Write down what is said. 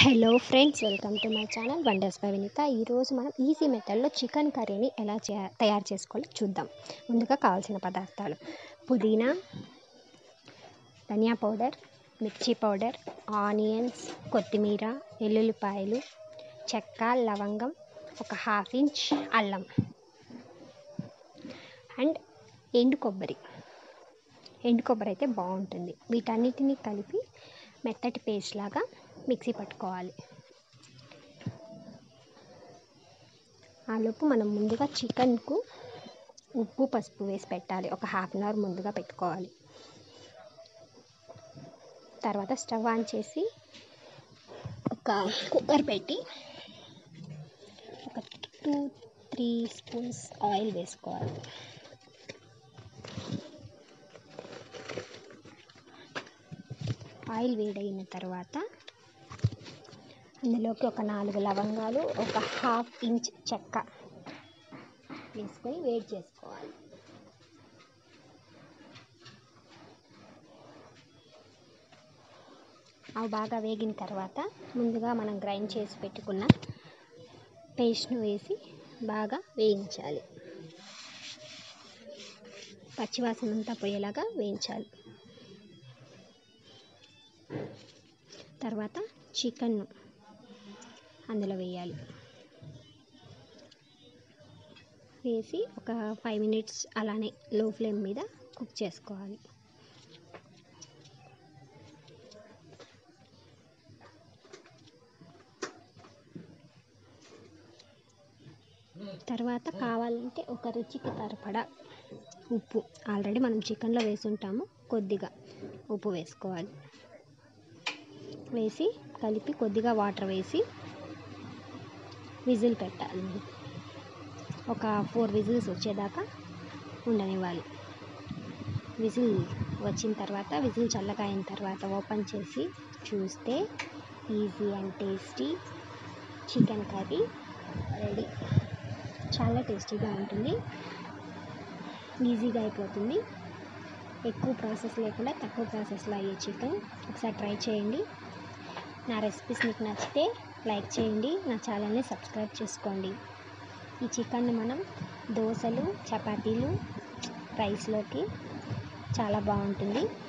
hello friends welcome to my channel wonders by Vinitha ఈరోజు మనం easy మెథడ్లో చికెన్ కర్రీని ఎలా చే తయారు చేసుకోవాలో చూద్దాం ముందుగా కావాల్సిన పదార్థాలు పుదీనా ధనియా పౌడర్ మిర్చి పౌడర్ ఆనియన్స్ కొత్తిమీర వెల్లుల్లిపాయలు చెక్క లవంగం ఒక హాఫ్ ఇంచ్ అల్లం అండ్ ఎండు కొబ్బరి ఎండు కొబ్బరి అయితే బాగుంటుంది వీటన్నిటిని కలిపి మెత్తటి పేస్ట్ లాగా మిక్సీ పట్టుకోవాలి ఆలోపు మనం ముందుగా చికెన్కు ఉప్పు పసుపు వేసి పెట్టాలి ఒక హాఫ్ అన్ అవర్ ముందుగా పెట్టుకోవాలి తర్వాత స్టవ్ ఆన్ చేసి ఒక కుక్కర్ పెట్టి ఒక టూ త్రీ స్పూన్స్ ఆయిల్ వేసుకోవాలి ఆయిల్ వేడైన తర్వాత అందులోకి ఒక నాలుగు లవంగాలు ఒక హాఫ్ ఇంచ్ చెక్క వేసుకొని వేడి చేసుకోవాలి అవి బాగా వేగిన తర్వాత ముందుగా మనం గ్రైండ్ చేసి పెట్టుకున్న పేస్ట్ను వేసి బాగా వేయించాలి పచ్చివాసన అంతా పోయేలాగా వేయించాలి తర్వాత చికెన్ను అందులో వేయాలి వేసి ఒక ఫైవ్ మినిట్స్ అలానే లో ఫ్లేమ్ మీద కుక్ చేసుకోవాలి తర్వాత కావాలంటే ఒక రుచికి సరిపడా ఉప్పు ఆల్రెడీ మనం చికెన్లో వేసుంటాము కొద్దిగా ఉప్పు వేసుకోవాలి వేసి కలిపి కొద్దిగా వాటర్ వేసి విజిల్ పెట్టాలి ఒక ఫోర్ విజిల్స్ వచ్చేదాకా ఉండనివ్వాలి విజిల్ వచ్చిన తర్వాత విజిల్ చల్లగా అయిన తర్వాత ఓపెన్ చేసి చూస్తే easy and tasty chicken curry ready చాలా టేస్టీగా ఉంటుంది ఈజీగా అయిపోతుంది ఎక్కువ ప్రాసెస్ లేకుండా తక్కువ ప్రాసెస్లో అయ్యే చికెన్ ఒకసారి ట్రై చేయండి నా రెసిపీస్ మీకు నచ్చితే లైక్ చేయండి నా ఛానల్ని సబ్స్క్రైబ్ చేసుకోండి ఈ చికెన్ని మనం దోశలు చపాతీలు రైస్లోకి చాలా బాగుంటుంది